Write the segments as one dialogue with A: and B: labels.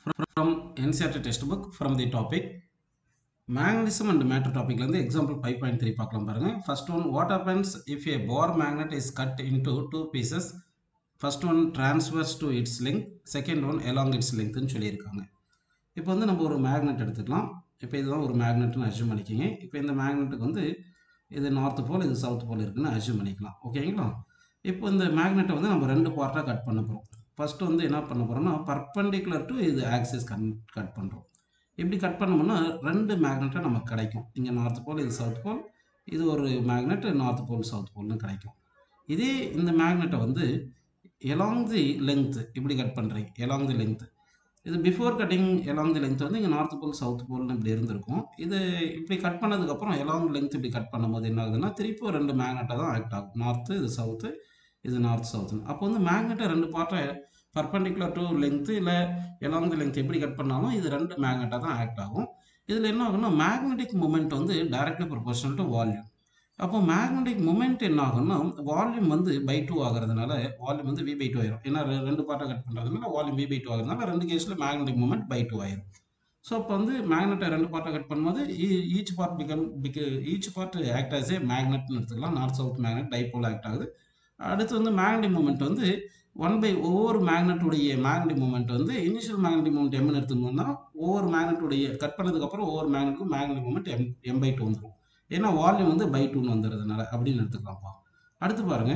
A: from NCERT textbook from the topic magnetism and matter topicலேருந்து example five point three பார்க்கலாம் பாருங்க first one what happens if a bar magnet is cut into two pieces first one transverse to its length second one along its lengthன்னு சொல்லியிருக்காங்க இப்போ வந்து நம்ம ஒரு magnet எடுத்துக்கலாம் இப்போ இதுதான் ஒரு மேக்னெட்னு அஷ்யூம் பண்ணிக்கோங்க இப்போ இந்த மேக்னெட்டுக்கு வந்து இது நார்த் போல் இது சவுத் போல் இருக்குன்னு அஷ்யூம் பண்ணிக்கலாம் ஓகேங்களா இப்போ இந்த மேக்னெட்டை வந்து நம்ம ரெண்டு பார்ட்டாக கட் பண்ண போகிறோம் ஃபஸ்ட்டு வந்து என்ன பண்ண போகிறோம்னா பர்பண்டிகுலர் டு இது ஆக்சிஸ் கன் கட் பண்ணுறோம் இப்படி கட் பண்ணோம்னா ரெண்டு மேக்னெட்டாக நமக்கு கிடைக்கும் இங்கே நார்த் போல் இது சவுத் போல் இது ஒரு மேக்னெட் நார்த் போல் சவுத் போல்னு கிடைக்கும் இதே இந்த மேக்னெட்டை வந்து எலாங் தி லென்த் இப்படி கட் பண்ணுறீங்க எலாங் தி லென்த் இது before cutting along the length வந்து இங்கே நார்த் போல் சவுத் போல்னு இப்படி இருந்திருக்கும் இது இப்படி கட் பண்ணதுக்கப்புறம் எலாங் லென்த் இப்படி கட் பண்ணும்போது என்ன ஆகுதுன்னா திருப்பி ரெண்டு மேக்னெட்டாக தான் ஆக்ட் ஆகும் நார்த்து இது சவுத்து இது நார்த் சவுத்துன்னு அப்போ வந்து மேக்னெட்டை ரெண்டு பார்ட்டை பர்பண்டிகுலர் டு லென்த்து இல்லை எலாங் தி லென்த் எப்படி கட் பண்ணாலும் இது ரெண்டு மேக்னெட்டாக தான் ஆக்ட் ஆகும் இதில் என்ன ஆகும்னா மேக்னெட்டிக் மூமெண்ட் வந்து டைரக்ட்லி ப்ரொபோஷனல் டு வால்யூம் அப்போ மேக்னெட்டிக் மூமெண்ட் என்ன ஆகும்னா வால்யூம் வந்து பை டூ ஆகிறதுனால வால்யூம் வந்து வி பை டூ ஆயிரும் ஏன்னா ரெ- ரெண்டு பார்ட்டாக கட் பண்ணுறதுனால வால்யூம் வி பை டூ ஆகிறதுனால ரெண்டு கேஸில் மேக்னெட்டிக் மூமெண்ட் பை டூ ஆயிரும் ஸோ அப்போ வந்து மேக்னெட்டை ரெண்டு பார்ட்டாக கட் பண்ணும்போது ஈச் பார்ட் பிகம் பிக each part act as a மேக்னெட்னு எடுத்துக்கலாம் north south magnet dipole act ஆகுது அடுத்து வந்து மேக்னெட்டிக் மூமெண்ட் வந்து ஒன் பை ஒவ்வொரு மேக்னெட்டுடைய மேக்னெட்டிக் மூமெண்ட் வந்து இனிஷியல் மேக்னெட்டிக் மூமெண்ட் எம்னு எடுத்துக்கணும்னா ஒவ்வொரு மேக்னெட்டுடைய கட் பண்ணதுக்கப்புறம் ஒவ்வொரு மேக்னெட்டுக்கும் magnetic moment M M by two வந்துடும் ஏன்னா வால்யூம் வந்து பை டூன்னு வந்துடுறதுனால அப்படின்னு எடுத்துக்கலாம்ப்பா அடுத்து பாருங்க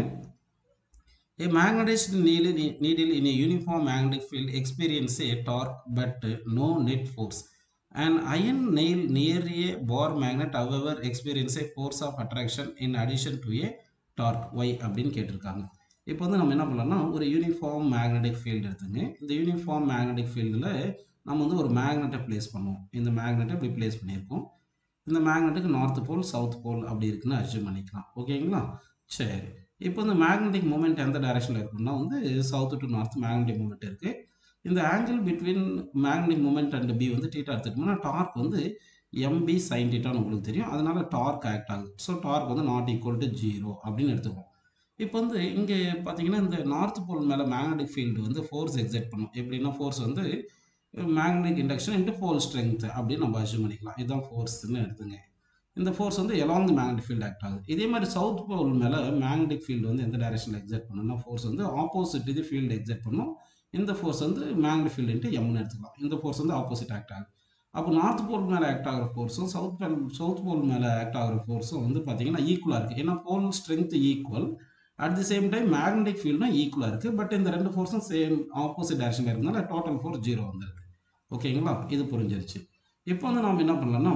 A: A magnetized needle, needle in a uniform magnetic field experience a torque but no net force. An iron nail near a bar magnet however experience a force of attraction in addition to a torque y அப்படின்னு கேட்டிருக்காங்க இப்போ வந்து நம்ம என்ன பண்ணலாம்னா ஒரு uniform magnetic field எடுத்துங்க இந்த யூனிஃபார்ம் மேக்னெட்டிக் ஃபீல்டில் நம்ம வந்து ஒரு மேக்னெட்டை ப்ளேஸ் பண்ணுவோம் இந்த மேக்னெட்டை இப்படி ப்ளேஸ் பண்ணியிருக்கோம் இந்த மேக்னெட்டுக்கு நார்த் போல் சவுத் போல் அப்படி இருக்குன்னு அர்ஜும் பண்ணிக்கலாம் ஓகேங்களா சரி இப்போ இந்த மேக்னெட்டிக் மூமெண்ட் எந்த டைரக்ஷனில் இருக்குன்னா வந்து south to north magnetic moment இருக்குது இந்த angle between magnetic moment and B வந்து டீட்டா எடுத்துக்கிட்டோம்னா டார்க் வந்து எம்பி சைன் டீட்டான்னு உங்களுக்கு தெரியும் அதனால டார்க் ஆக்ட் ஆகுது ஸோ டார்க் வந்து நாட் ஈக்குவல் டு ஜீரோ அப்படின்னு எடுத்துக்குவோம் இப்போ வந்து இங்கே பார்த்தீங்கன்னா இந்த நார்த் போல் மேலே மேக்னெட்டிக் ஃபீல்டு வந்து ஃபோர்ஸ் எக்ஸைட் பண்ணும் எப்படின்னா ஃபோர்ஸ் வந்து magnetic induction into pole strength அப்படின்னு நம்ம அஷ்யூம் பண்ணிக்கலாம் இதுதான் ஃபோர்ஸ்னு எடுத்துங்க இந்த ஃபோர்ஸ் வந்து along the magnetic field act ஆகுது இதே மாதிரி சவுத் போல் மேலே மேக்னெட்டிக் ஃபீல்டு வந்து எந்த டைரக்ஷனில் எக்ஸைட் பண்ணணும்னா ஃபோர்ஸ் வந்து ஆப்போசிட் இது ஃபீல்டு எக்ஸைட் பண்ணும் இந்த ஃபோர்ஸ் வந்து மேக்னெட்டிக் ஃபீல்டு இன்ட்டு எம்னு எடுத்துக்கலாம் இந்த ஃபோர்ஸ் வந்து ஆப்போசிட் ஆக்ட் ஆகுது அப்போ நார்த் போல் மேலே ஆக்ட் ஆகிற ஃபோர்ஸும் சவுத் போல் சவுத் போல் மேலே ஆக்ட் ஆகிற ஃபோர்ஸும் வந்து பார்த்தீங்கன்னா ஈக்குவலாக இருக்குது ஏன்னா pole strength equal at the same time magnetic ஃபீல்டும் ஈக்குவலாக இருக்குது பட் இந்த ரெண்டு ஃபோர்ஸும் சேம் ஆப்போசிட் டைரக்ஷனில் இருக்கனால டோட்டல் ஃபோர்ஸ் ஜீரோ வந்துருக்கு ஓகேங்களா இது புரிஞ்சிருச்சு இப்போ வந்து நாம் என்ன பண்ணலாம்னா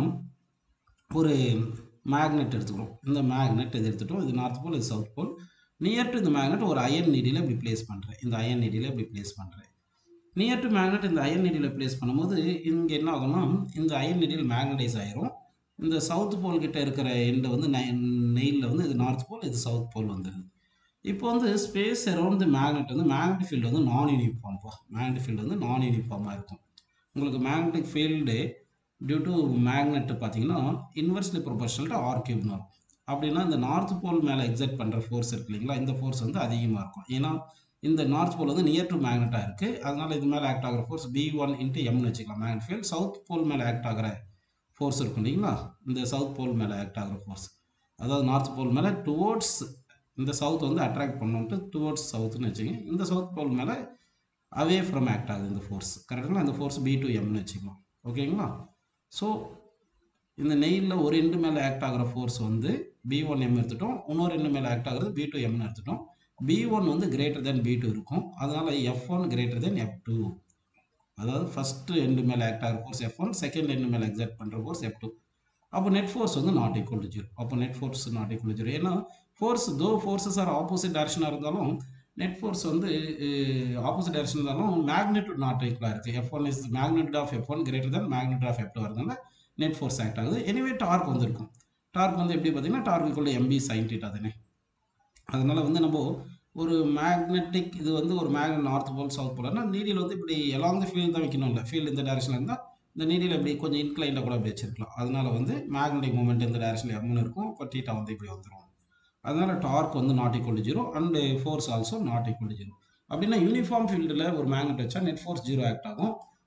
A: ஒரு மேக்னெட் எடுத்துக்கிறோம் இந்த மேக்னெட் இது எடுத்துட்டோம் இது நார்த் போல் இது சவுத் போல் நியர் டு இந்த மேக்னெட் ஒரு அயன் நீடியில் இப்படி ப்ளேஸ் பண்ணுறேன் இந்த அயன் நீடியில் இப்படி ப்ளேஸ் பண்ணுறேன் நியர் டு மேக்னெட் இந்த அயன் நீடியில் ப்ளேஸ் பண்ணும்போது இங்கே என்ன ஆகும்னா இந்த அயன் நீடில் மேக்னடைஸ் ஆயிரும் இந்த சவுத் போல் கிட்ட இருக்கிற எண்டு வந்து நெயிலில் வந்து இது நார்த் போல் இது சவுத் போல் வந்துடுது இப்போ வந்து ஸ்பேஸ் அரௌண்ட் தி மேக்னெட் வந்து மேக்னெட்டிக் ஃபீல்டு வந்து நான் யூனிஃபார்ம்ப்பா மேக்னெட்டிக் ஃபீல்டு வந்து நான் யூனிஃபார்மாக இருக்கும் உங்களுக்கு magnetic field due to magnet பார்த்தீங்கன்னா இன்வெர்ஸ்லி ப்ரொபோர்ஷனல் டு ஆர் கியூப்னு வரும் அப்படின்னா இந்த நார்த் போல் மேலே எக்ஸைட் பண்ணுற ஃபோர்ஸ் இருக்கு இல்லைங்களா இந்த ஃபோர்ஸ் வந்து அதிகமாக இருக்கும் ஏன்னா இந்த நார்த் போல் வந்து நியர் டு மேக்னெட்டாக இருக்குது அதனால இது மேலே ஆக்ட் ஆகிற ஃபோர்ஸ் பி ஒன் இன்ட்டு எம்னு வச்சுக்கலாம் மேக்னெட் ஃபீல்ட் சவுத் போல் மேலே ஆக்ட் ஆகிற ஃபோர்ஸ் இருக்கும் இல்லைங்களா இந்த சவுத் போல் மேலே ஆக்ட் ஆகிற ஃபோர்ஸ் அதாவது நார்த் போல் மேலே டுவோர்ட்ஸ் இந்த சவுத் வந்து அட்ராக்ட் பண்ணோன்ட்டு டுவோர்ட்ஸ் சவுத்னு வச்சுங்க இந்த சவுத் போல் மேலே அவே ஃப்ரம் ஆக்ட் ஆகுது இந்த ஃபோர்ஸ் கரெக்டுங்களா இந்த ஃபோர்ஸ் பி டு எம்னு வச்சுக்கலாம் ஓகேங்களா ஸோ இந்த நெயிலில் ஒரு எண்டு மேலே ஆக்ட் ஆகிற ஃபோர்ஸ் வந்து பி ஒன் எம் எடுத்துட்டோம் இன்னொரு எண்டு மேலே ஆக்ட் ஆகுறது பி டூ எம்னு எடுத்துட்டோம் பி ஒன் வந்து கிரேட்டர் தென் பி டூ இருக்கும் அதனால F one greater than F two அதாவது ஃபஸ்ட்டு எண்டு மேலே ஆக்ட் ஆகிற force F one second end மேலே எக்ஸைட் பண்ணுற ஃபோர்ஸ் எஃப் டூ அப்போ நெட் ஃபோர்ஸ் வந்து நாட் ஈக்குவல் டு ஜீரோ அப்போ net force not equal to zero ஏன்னா force though forces are opposite டைரக்ஷனாக இருந்தாலும் நெட் ஃபோர்ஸ் வந்து ஆப்போசிட் டைரக்ஷன் இருந்தாலும் மேக்னெட் நாட் ஈக்குவலாக இருக்குது F one is magnet of F one greater than magnet of F two வரதுனால net force act ஆகுது anyway torque வந்திருக்கும் டார்க் வந்து எப்படி பார்த்தீங்கன்னா torque equal MB sine theta தானே அதனால வந்து நம்ம ஒரு மேக்னெட்டிக் இது வந்து ஒரு மேக்னெட் நார்த் போல் சவுத் போல்னா நீடியில் வந்து இப்படி எலாங் த ஃபீல்டு தான் வைக்கணும் இல்லை ஃபீல்டு இந்த டைரக்ஷனில் இருந்தால் இந்த நீடியில் இப்படி கொஞ்சம் இன்க்ளைண்டாக கூட அப்படி வச்சிருக்கலாம் அதனால வந்து மேக்னெட்டிக் மூமெண்ட் இந்த டைரக்ஷனில் எம்னு இருக்கும் இப்போ டீட்டா வந்து இப்படி வந்துடும் அதனால டார்க் வந்து not equal to zero and force also not equal to zero அப்படின்னா யூனிஃபார்ம் ஃபீல்டில் ஒரு மேக்னெட் வச்சா நெட் ஃபோர்ஸ் ஜீரோ ஆக்ட் ஆகும்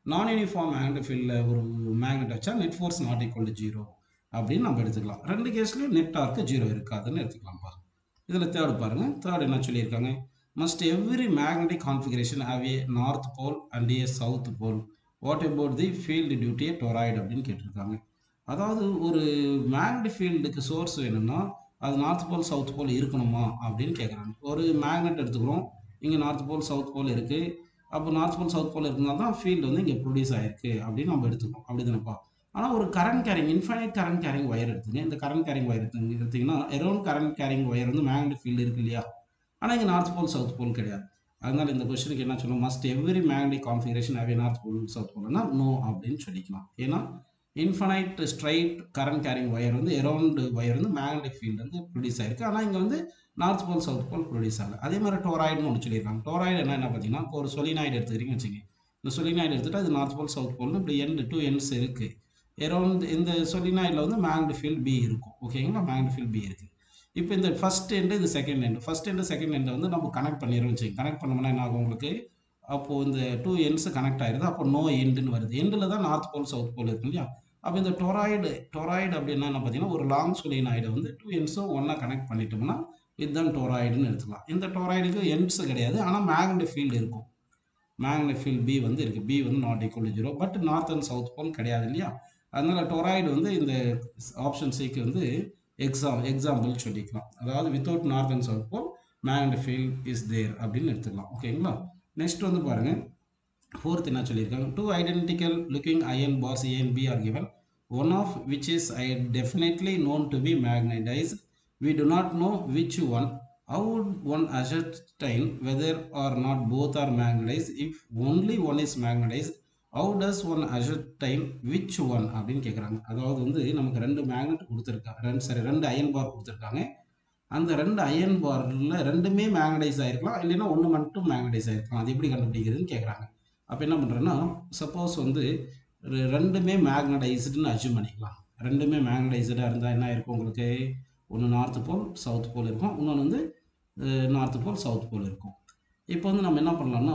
A: நான் யூனிஃபார்ம் மேக்னெட் ஃபீல்டில் ஒரு மேக்னெட் வச்சா net force not equal to zero அப்படின்னு நம்ம எடுத்துக்கலாம் ரெண்டு கேஸ்லையும் நெட் டார்க்கு ஜீரோ இருக்காதுன்னு எடுத்துக்கலாம்ப்பா இதில் தேர்டு பாருங்கள் தேர்ட் என்ன சொல்லியிருக்காங்க must every magnetic configuration have a north pole and a south pole what about the field due to toroid அப்படின்னு கேட்டிருக்காங்க அதாவது ஒரு மேக்னெட்டிக் ஃபீல்டுக்கு சோர்ஸ் வேணும்னா அது நார்த் போல் சவுத் போல் இருக்கணுமா அப்படின்னு கேட்குறாங்க ஒரு மேக்னெட் எடுத்துக்கிறோம் இங்கே நார்த் போல் சவுத் போல் இருக்குது அப்போ நார்த் போல் சவுத் போல் இருந்தால் தான் ஃபீல்டு வந்து இங்கே ப்ரொடியூஸ் ஆயிருக்கு அப்படின்னு நம்ம எடுத்துக்கிறோம் அப்படி தானேப்பா ஆனால் ஒரு current carrying infinite current carrying wire எடுத்துங்க இந்த கரண்ட் கேரிங் ஒயர் எடுத்து எடுத்திங்கன்னா அரௌண்ட் கரண்ட் கேரிங் ஒயர் வந்து மேக்னெட் ஃபீல்டு இருக்கு இல்லையா ஆனால் இங்கே நார்த் போல் சவுத் போல் கிடையாது அதனால இந்த கொஸ்டினுக்கு என்ன சொல்லணும் must every magnetic configuration have north pole south போல்னா நோ அப்படின்னு சொல்லிக்கலாம் ஏன்னா infinite straight current carrying wire வந்து அரௌண்ட் ஒயர் வந்து மேக்னெட்டிக் ஃபீல்டு வந்து ப்ரொடியூஸ் ஆயிருக்கு ஆனால் இங்கே வந்து north pole south pole produce ஆகல அதே மாதிரி டோராய்டுன்னு ஒன்று சொல்லியிருக்காங்க டோராய்டு என்ன என்ன பார்த்தீங்கன்னா இப்போ ஒரு சொலினாய்டு எடுத்துக்கிறீங்கன்னு வச்சுங்க இந்த சொலினாய்டு எடுத்துகிட்டு அது நார்த் போல் சவுத் போல்னு இப்படி எண்டு டூ எண்ட்ஸ் இருக்குது அரௌண்ட் இந்த சொலினாய்டில் வந்து மேக்னெட் ஃபீல்ட் பி இருக்கும் ஓகேங்களா மேக்னெட் ஃபீல்ட் பி இருக்குது இப்போ இந்த ஃபர்ஸ்ட் எண்டு இது second end first end second எண்டை வந்து நம்ம கனெக்ட் பண்ணிடுறோம் வச்சுங்க கனெக்ட் பண்ணோம்னா என்ன ஆகும் உங்களுக்கு அப்போது இந்த டூ எண்ட்ஸ் கனெக்ட் ஆயிடுது அப்போ நோ எண்டுன்னு வருது எண்டில் தான் நார்த் போல் சவுத் போல் இருக்கு இல்லையா அப்போ இந்த டொராய்டு டொராய்டு அப்படின்னா என்ன பார்த்தீங்கன்னா ஒரு லாங் சொலினாய்டை வந்து டூ எண்ட்ஸும் ஒன்றா கனெக்ட் பண்ணிட்டோம்னா இதுதான் டொராய்டுன்னு எடுத்துக்கலாம் இந்த டொராய்டுக்கு எண்ட்ஸ் கிடையாது ஆனால் மேக்னெட் ஃபீல்டு இருக்கும் மேக்னெட் ஃபீல்ட் பி வந்து இருக்குது பி வந்து not equal zero but north and south pole கிடையாது இல்லையா அதனால டொராய்டு வந்து இந்த ஆப்ஷன் சிக்கு வந்து எக்ஸாம் எக்ஸாம்பிள் சொல்லிக்கலாம் அதாவது without north and south pole magnet field is there அப்படின்னு எடுத்துக்கலாம் ஓகேங்களா நெக்ஸ்ட் வந்து பாருங்கள் ஃபோர்த் என்ன சொல்லியிருக்காங்க two identical looking iron bars A and B are given one of which is I definitely known to be magnetized we do not know which one how would one ascertain whether or not both are magnetized if only one is magnetized how does one ascertain which one அப்படின்னு கேட்குறாங்க அதாவது வந்து நமக்கு ரெண்டு magnet கொடுத்துருக்காங்க ரெண்டு சரி ரெண்டு அயன் பார் கொடுத்துருக்காங்க அந்த ரெண்டு அயன் பாரில் ரெண்டுமே மேக்னடைஸ் ஆகிருக்கலாம் இல்லைன்னா ஒன்று மட்டும் மேக்னடைஸ் ஆகிருக்கலாம் அது எப்படி கண்டுபிடிக்கிறதுன்னு கேட்குறாங்க அப்போ என்ன பண்ணுறேன்னா சப்போஸ் வந்து ரெ- ரெண்டுமே மேக்னடைஸ்டுன்னு அச்சீவ் பண்ணிக்கலாம் ரெண்டுமே மேக்னடைஸ்டாக இருந்தால் என்ன இருக்கும் உங்களுக்கு ஒன்று நார்த்து போல் சவுத் போல் இருக்கும் இன்னொன்று வந்து நார்த்து போல் சவுத் போல் இருக்கும் இப்போ வந்து நம்ம என்ன பண்ணலாம்னா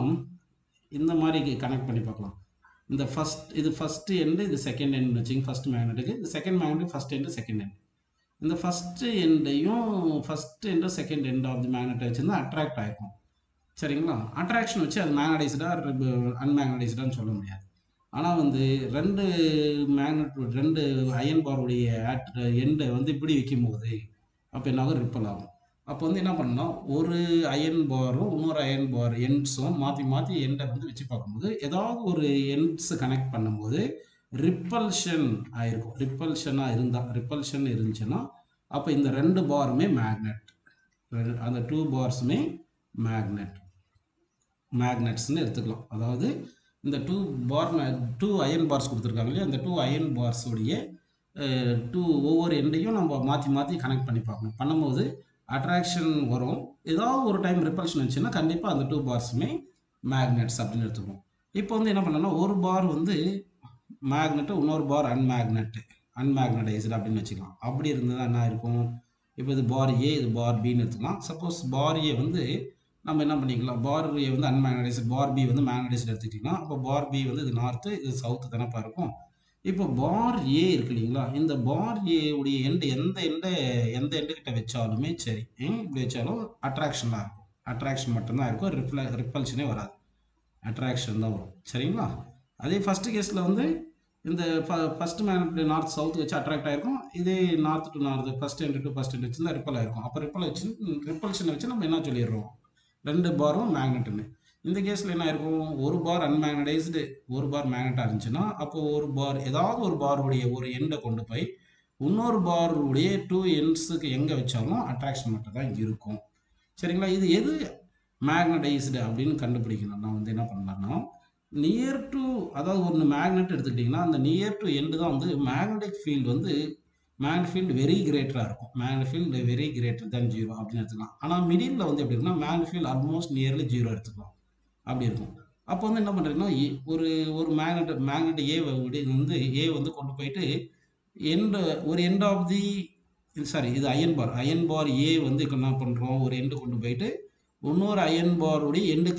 A: இந்த மாதிரி கனெக்ட் பண்ணி பார்க்கலாம் இந்த ஃபர்ஸ்ட் இது ஃபஸ்ட்டு எண்டு இது செகண்ட் எண்ட் வச்சுங்க ஃபர்ஸ்ட் மேக்னெட்டுக்கு இது second magnet first end second end இந்த ஃபஸ்ட்டு எண்டையும் first end second end of the மேக்னெட்டை வச்சுருந்தா அட்ராக்ட் ஆகிருக்கும் சரிங்களா அட்ராக்ஷன் வச்சு அது மேக்னடைஸ்டாக அன்மேக்னடைஸ்டான்னு சொல்ல முடியாது ஆனால் வந்து ரெண்டு மேக்னெட் ரெண்டு அயன் பாருடைய ஆட் எண்டை வந்து இப்படி வைக்கும்போது அப்போ என்ன ஆகும் ரிப்பல் ஆகும் அப்போ வந்து என்ன பண்ணலாம் ஒரு அயன் பாரும் இன்னொரு அயன் பார் எண்ட்ஸும் மாற்றி மாற்றி எண்டை வந்து வச்சு பார்க்கும்போது ஏதாவது ஒரு எண்ட்ஸ் கனெக்ட் பண்ணும்போது ரிப்பல்ஷன் ஆயிருக்கும் ரிப்பல்ஷனாக இருந்தால் ரிப்பல்ஷன் இருந்துச்சுன்னா அப்போ இந்த ரெண்டு பாருமே மேக்னெட் அந்த டூ பார்ஸுமே மேக்னெட் மேக்னெட்ஸ்னு எடுத்துக்கலாம் அதாவது இந்த two bar two iron bars கொடுத்துருக்காங்க இல்லையா அந்த டூ அயன் பார்ஸுடைய டூ ஒவ்வொரு எண்டையும் நம்ம மாற்றி மாற்றி கனெக்ட் பண்ணி பார்க்கணும் பண்ணும்போது அட்ராக்ஷன் வரும் ஏதாவது ஒரு டைம் ரிப்பல்ஷன் இருந்துச்சுன்னா கண்டிப்பாக அந்த டூ பார்ஸுமே மேக்னெட்ஸ் அப்படின்னு எடுத்துக்கணும் இப்போ வந்து என்ன பண்ணலாம்னா ஒரு பார் வந்து மேக்னெட்டு இன்னொரு பார் அன்மேக்னெட்டு அன்மேக்னடைஸ்டு அப்படின்னு வச்சுக்கலாம் அப்படி இருந்ததுன்னா என்ன இருக்கும் இப்போ இது பார் ஏ இது பார் பின்னு எடுத்துக்கலாம் சப்போஸ் பார் ஏ வந்து நம்ம என்ன பண்ணிக்கலாம் பார் ஏ வந்து அன்மேக்னடைஸ்டு பார் பி வந்து மேக்னடைஸ்டு எடுத்துக்கிட்டிங்கன்னா அப்போ பார் பி வந்து இது நார்த்து இது சவுத்து தானப்பா இருக்கும் இப்போ பார் ஏ இருக்கு இல்லைங்களா இந்த பார் ஏ உடைய எண்டு எந்த எண்டை எந்த எண்டு கிட்ட வச்சாலுமே சரி ஏன் இப்படி வச்சாலும் அட்ராக்ஷன் தான் இருக்கும் அட்ராக்ஷன் மட்டும்தான் இருக்கும் ரிப்ள ரிப்பல்ஷனே வராது அட்ராக்ஷன் தான் வரும் சரிங்களா அதே ஃபஸ்ட்டு கேஸில் வந்து இந்த ஃபஸ்ட் மேக்னெட் நார்த் சவுத் வச்சு அட்ராக்ட் ஆயிருக்கும் இதே north to north first end to first end வச்சு தான் ரிப்பல் ஆயிருக்கும் அப்போ ரிப்பல் வச்சு ரிப்பல்ஷனை வச்சு நம்ம என்ன சொல்லிடுறோம் ரெண்டு பாரும் மேக்னெட்டுன்னு இந்த கேஸில் என்ன இருக்கும் ஒரு பார் அன்மேக்னடைஸ்டு ஒரு பார் மேக்னெட்டாக இருந்துச்சுன்னா அப்போ ஒரு பார் ஏதாவது ஒரு பாருடைய ஒரு எண்டை கொண்டு போய் இன்னொரு பாருடைய டூ எண்ட்ஸுக்கு எங்கே வச்சாலும் அட்ராக்ஷன் மட்டும் தான் இருக்கும் சரிங்களா இது எது மேக்னடைஸ்டு அப்படின்னு கண்டுபிடிக்கணும்னா வந்து என்ன பண்ணலாம்னா நியர் டு அதாவது ஒன்று மேக்னெட் எடுத்துக்கிட்டிங்கன்னா அந்த நியர் டு எண்டு தான் வந்து மேக்னெட்டிக் ஃபீல்டு வந்து மேக்னெட் ஃபீல்டு வெரி கிரேட்டராக இருக்கும் மேக்னெட் ஃபீல்டு வெரி கிரேட்டர் தான் ஜீரோ அப்படின்னு எடுத்துக்கலாம் ஆனால் மிடில் வந்து எப்படி இருக்குன்னா magnet field almost nearly zero எடுத்துக்கலாம் அப்படி இருக்கும் அப்போ வந்து என்ன பண்ணுறீங்கன்னா ஒரு ஒரு மேக்னெட் மேக்னெட் ஏ வந்து ஏ வந்து கொண்டு போயிட்டு எண்ட் ஒரு எண்ட் ஆஃப் தி சாரி இது அயன் பார் அயன் பார் ஏ வந்து என்ன பண்ணுறோம் ஒரு எண்டு கொண்டு போயிட்டு இன்னொரு அயன் பாருடைய எண்டுக்கு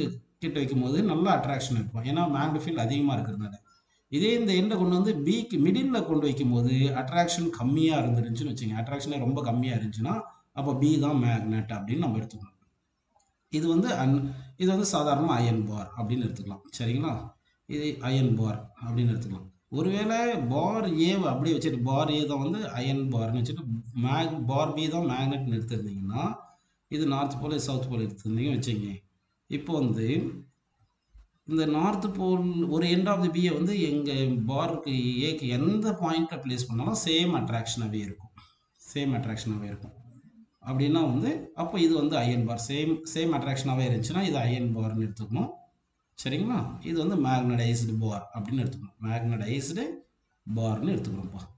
A: கிட்ட வைக்கும்போது நல்ல அட்ராக்ஷன் இருக்கும் ஏன்னா மேக்னெட் ஃபீல்ட் அதிகமாக இருக்கிறதுனால இதே இந்த எண்டை கொண்டு வந்து பிக்கு மிடில்ல கொண்டு வைக்கும்போது அட்ராக்ஷன் கம்மியாக இருந்துருந்துச்சுன்னு வச்சுங்க அட்ராக்ஷனே ரொம்ப கம்மியாக இருந்துச்சுன்னா அப்போ பி தான் மேக்னெட் அப்படின்னு நம்ம எடுத்துக்கணும் இது வந்து அன் இது வந்து சாதாரணமாக அயன் பார் அப்படின்னு எடுத்துக்கலாம் சரிங்களா இது அயன் பார் அப்படின்னு எடுத்துக்கலாம் ஒருவேளை பார் ஏவை அப்படியே வச்சுட்டு பார் ஏ தான் வந்து அயன் பார்னு வச்சுட்டு மேக் பார் பி தான் மேக்னெட்னு எடுத்திருந்தீங்கன்னா இது நார்த் போல் சவுத் போல் எடுத்திருந்தீங்க வச்சுங்க இப்போ வந்து இந்த நார்த் போல் ஒரு எண்ட் ஆஃப் தி பியை வந்து எங்கள் பாருக்கு ஏக்கு எந்த பாயிண்ட்டில் ப்ளேஸ் பண்ணாலும் சேம் அட்ராக்ஷனாகவே இருக்கும் சேம் அட்ராக்ஷனாகவே இருக்கும் அப்படின்னா வந்து அப்போ இது வந்து அயன் பார் சேம் சேம் அட்ராக்ஷனாகவே இருந்துச்சுன்னா இது அயன் பார்னு எடுத்துக்கணும் சரிங்களா இது வந்து மேக்னடைஸ்டு பார் அப்படின்னு எடுத்துக்கணும் மேக்னடைஸ்டு பார்னு எடுத்துக்கணும்ப்பா